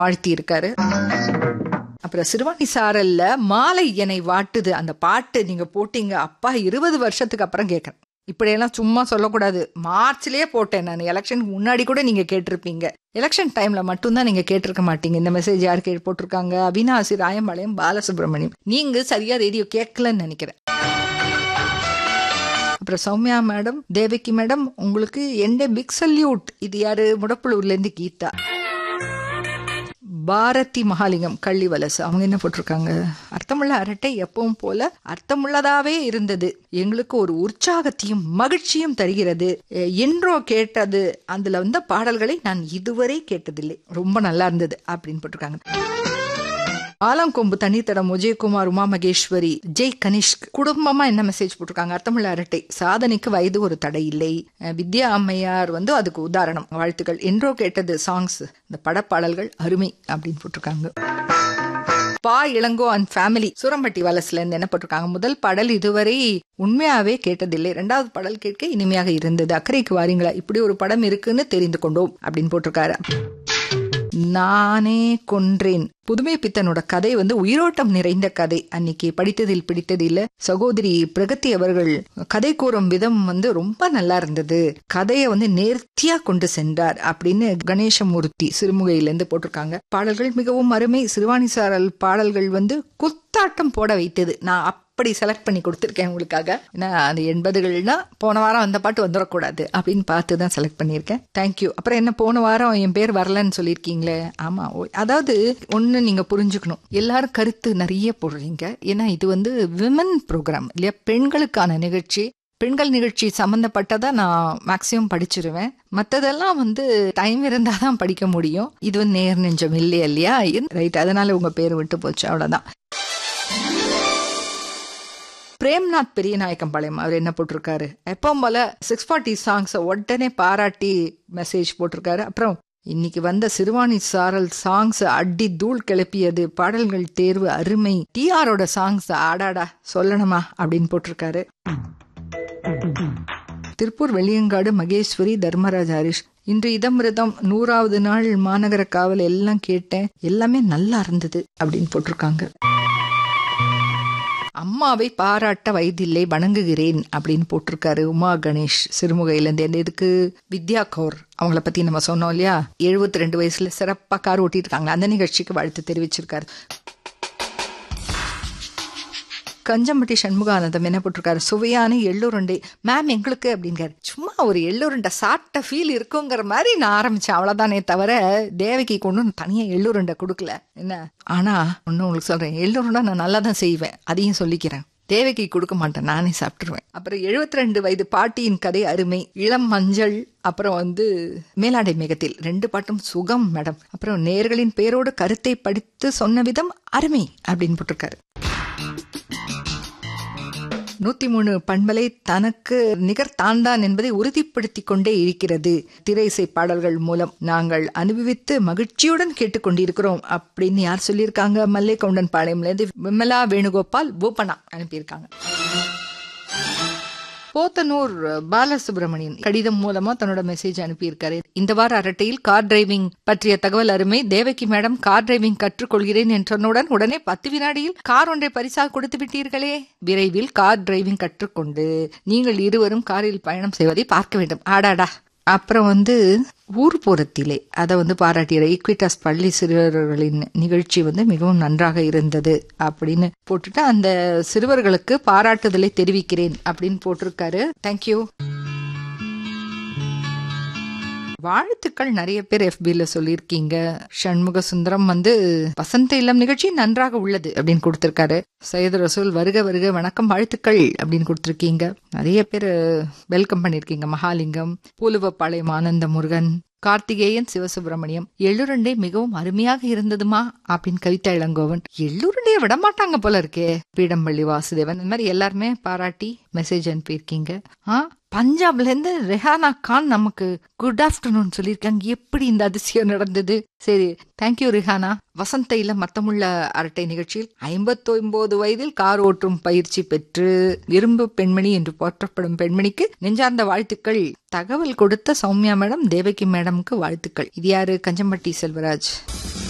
வாழ்த்தி இருக்காரு அப்புறம் சிறுவாணி சாரல்ல மாலை என்னை வாட்டுது அந்த பாட்டு நீங்க போட்டீங்க அப்பா இருபது வருஷத்துக்கு அப்புறம் கேட்கறேன் இப்படியெல்லாம் சும்மா சொல்லக்கூடாது மார்ச்லயே போட்டேன் நான் எலெக்ஷனுக்கு முன்னாடி கூட நீங்க கேட்டிருப்பீங்க எலெக்ஷன் டைம்ல மட்டும்தான் நீங்க கேட்டிருக்க மாட்டீங்க இந்த மெசேஜ் யார் கேட்டு போட்டிருக்காங்க அவினாசி ராயம்பாளையம் பாலசுப்ரமணியம் நீங்க சரியா ரேடியோ கேட்கலன்னு நினைக்கிறேன் அப்புறம் சௌமியா மேடம் தேவகி மேடம் உங்களுக்கு எந்த பிக் சல்யூட் இது யாரு முடப்புலூர்ல இருந்து கீதா பாரதி மகாலிங்கம் கள்ளி வலசு அவங்க என்ன போட்டிருக்காங்க அர்த்தமுள்ள அரட்டை எப்பவும் போல அர்த்தமுள்ளதாவே இருந்தது எங்களுக்கு ஒரு உற்சாகத்தையும் மகிழ்ச்சியும் தருகிறது என்றோ கேட்டது அதுல வந்த பாடல்களை நான் இதுவரை கேட்டதில்லை ரொம்ப நல்லா இருந்தது அப்படின்னு போட்டிருக்காங்க ஆலங்கொம்பு தண்ணீர்த்தடம் விஜயகுமார் உமா மகேஸ்வரி ஜெய் கனிஷ்க் குடும்பமா என்ன மெசேஜ் போட்டிருக்காங்க அர்த்தமுள்ள அரட்டை சாதனைக்கு வயது ஒரு தடை இல்லை வித்யா அம்மையார் வந்து அதுக்கு உதாரணம் வாழ்த்துக்கள் என்றோ கேட்டது சாங்ஸ் இந்த படப்பாடல்கள் அருமை அப்படின்னு போட்டிருக்காங்க பா இளங்கோ அண்ட் ஃபேமிலி சூரம்பட்டி வலசுல இருந்து என்ன போட்டிருக்காங்க முதல் பாடல் இதுவரை உண்மையாவே கேட்டதில்லை ரெண்டாவது பாடல் கேட்க இனிமையாக இருந்தது அக்கறைக்கு வாரீங்களா இப்படி ஒரு படம் இருக்குன்னு தெரிந்து கொண்டோம் அப்படின்னு போட்டிருக்காரு நானே கொன்றேன் புதுமை பித்தனோட கதை வந்து உயிரோட்டம் நிறைந்த கதை அன்னைக்கு படித்ததில் பிடித்ததில்ல சகோதரி பிரகதி அவர்கள் கதை கூறும் விதம் வந்து ரொம்ப நல்லா இருந்தது கதையை வந்து நேர்த்தியா கொண்டு சென்றார் அப்படின்னு கணேசமூர்த்தி சிறுமுகையிலிருந்து போட்டிருக்காங்க பாடல்கள் மிகவும் அருமை சிறுவாணி சாரல் பாடல்கள் வந்து குத்தாட்டம் போட வைத்தது நான் அப்படி செலக்ட் பண்ணி கொடுத்துருக்கேன் உங்களுக்காக ஏன்னா அந்த எண்பதுகள்னா போன வாரம் அந்த பாட்டு வந்துடக்கூடாது அப்படின்னு பார்த்து தான் செலக்ட் பண்ணியிருக்கேன் தேங்க்யூ அப்புறம் என்ன போன வாரம் என் பேர் வரலன்னு சொல்லியிருக்கீங்களே ஆமா அதாவது ஒன்று நீங்க புரிஞ்சுக்கணும் எல்லாரும் கருத்து நிறைய போடுறீங்க ஏன்னா இது வந்து விமன் ப்ரோக்ராம் இல்லையா பெண்களுக்கான நிகழ்ச்சி பெண்கள் நிகழ்ச்சி சம்மந்தப்பட்டதை நான் மேக்சிமம் படிச்சிருவேன் மற்றதெல்லாம் வந்து டைம் இருந்தால் தான் படிக்க முடியும் இது வந்து நேர் நெஞ்சம் இல்லையா இல்லையா ரைட் அதனால உங்க பேர் விட்டு போச்சு அவ்வளோதான் பிரேம்நாத் பெரிய நாயக்கம்பாளையம் அவர் என்ன போட்டிருக்காரு எப்பவும் போல சிக்ஸ் ஃபார்ட்டி சாங்ஸை உடனே பாராட்டி மெசேஜ் போட்டிருக்காரு அப்புறம் இன்னைக்கு வந்த சிறுவாணி சாரல் சாங்ஸ் அடி தூள் கிளப்பியது பாடல்கள் தேர்வு அருமை டிஆரோட சாங்ஸ் ஆடாடா சொல்லணுமா அப்படின்னு போட்டிருக்காரு திருப்பூர் வெளியங்காடு மகேஸ்வரி தர்மராஜ் ஹரிஷ் இன்று இதமிருதம் நூறாவது நாள் மாநகர காவல் எல்லாம் கேட்டேன் எல்லாமே நல்லா இருந்தது அப்படின்னு போட்டிருக்காங்க அம்மாவை பாராட்ட வயதில்லை வணங்குகிறேன் அப்படின்னு போட்டிருக்காரு உமா கணேஷ் சிறுமுகையிலேருந்து எந்த இதுக்கு வித்யா கௌர் அவங்கள பத்தி நம்ம சொன்னோம் இல்லையா எழுபத்தி ரெண்டு வயசுல சிறப்பா கார் ஓட்டிட்டு இருக்காங்க அந்த நிகழ்ச்சிக்கு வாழ்த்து தெரிவிச்சிருக்காரு கஞ்சம்பட்டி சண்முகானந்தம் என்ன போட்டிருக்காரு சுவையான எள்ளுருண்டை மேம் எங்களுக்கு அப்படிங்காரு சும்மா ஒரு எள்ளுருண்டை சாப்பிட்ட ஃபீல் இருக்குங்கிற மாதிரி நான் ஆரம்பிச்சேன் அவ்வளவுதானே தவிர தேவகி கொண்டு தனியா எள்ளுருண்டை கொடுக்கல என்ன ஆனா ஒன்னும் உங்களுக்கு சொல்றேன் எள்ளுருண்டை நான் நல்லா தான் செய்வேன் அதையும் சொல்லிக்கிறேன் தேவைக்கு கொடுக்க மாட்டேன் நானே சாப்பிட்டுருவேன் அப்புறம் எழுபத்தி ரெண்டு வயது பாட்டியின் கதை அருமை இளம் மஞ்சள் அப்புறம் வந்து மேலாடை மேகத்தில் ரெண்டு பாட்டும் சுகம் மேடம் அப்புறம் நேர்களின் பேரோடு கருத்தை படித்து சொன்ன விதம் அருமை அப்படின்னு போட்டிருக்காரு நூத்தி மூணு பண்பலை தனக்கு நிகர் தான்தான் என்பதை உறுதிப்படுத்திக் கொண்டே இருக்கிறது திரை இசை பாடல்கள் மூலம் நாங்கள் அனுபவித்து மகிழ்ச்சியுடன் கேட்டுக்கொண்டிருக்கிறோம் அப்படின்னு யார் சொல்லியிருக்காங்க மல்லை கவுண்டன் பாளையம்ல இருந்து விமலா வேணுகோபால் பூபனா அனுப்பியிருக்காங்க போத்தனூர் பாலசுப்ரமணியன் கடிதம் மூலமா தன்னோட மெசேஜ் அனுப்பியிருக்காரு இந்த வார அரட்டையில் கார் டிரைவிங் பற்றிய தகவல் அருமை தேவகி மேடம் கார் டிரைவிங் கற்றுக்கொள்கிறேன் என்றனுடன் உடனே பத்து வினாடியில் கார் ஒன்றை பரிசாக கொடுத்து விட்டீர்களே விரைவில் கார் டிரைவிங் கற்றுக்கொண்டு நீங்கள் இருவரும் காரில் பயணம் செய்வதை பார்க்க வேண்டும் ஆடாடா அப்புறம் வந்து ஊர்புறத்திலே அதை வந்து பாராட்டிய ஈக்விட்டாஸ் பள்ளி சிறுவர்களின் நிகழ்ச்சி வந்து மிகவும் நன்றாக இருந்தது அப்படின்னு போட்டுட்டு அந்த சிறுவர்களுக்கு பாராட்டுதலை தெரிவிக்கிறேன் அப்படின்னு போட்டிருக்காரு தேங்க்யூ வாழ்த்துக்கள் நிறைய பேர் எஃபில சொல்லியிருக்கீங்க சண்முக சுந்தரம் வந்து வசந்த இல்லம் நிகழ்ச்சி நன்றாக உள்ளது அப்படின்னு கொடுத்திருக்காரு சையது ரசூல் வருக வருக வணக்கம் வாழ்த்துக்கள் அப்படின்னு கொடுத்திருக்கீங்க நிறைய பேர் வெல்கம் பண்ணிருக்கீங்க மகாலிங்கம் பூலுவப்பாளையம் ஆனந்த முருகன் கார்த்திகேயன் சிவசுப்பிரமணியம் எள்ளுருண்டை மிகவும் அருமையாக இருந்ததுமா அப்படின்னு கவிதா இளங்கோவன் எள்ளுருண்டைய விட மாட்டாங்க போல இருக்கே பீடம்பள்ளி வாசுதேவன் இந்த மாதிரி எல்லாருமே பாராட்டி மெசேஜ் அனுப்பியிருக்கீங்க ஆ பஞ்சாப்ல இருந்து ரெஹானா கான் நமக்கு குட் ஆஃப்டர்நூன் சொல்லியிருக்காங்க எப்படி இந்த அதிசயம் நடந்தது சரி தேங்க்யூ ரிஹானா வசந்த இல்ல மத்தமுள்ள அரட்டை நிகழ்ச்சியில் ஐம்பத்தி ஒன்பது வயதில் கார் ஓட்டும் பயிற்சி பெற்று இரும்பு பெண்மணி என்று போற்றப்படும் பெண்மணிக்கு நெஞ்சார்ந்த வாழ்த்துக்கள் தகவல் கொடுத்த சௌமியா மேடம் தேவகி மேடம்க்கு வாழ்த்துக்கள் இது யாரு கஞ்சம்பட்டி செல்வராஜ்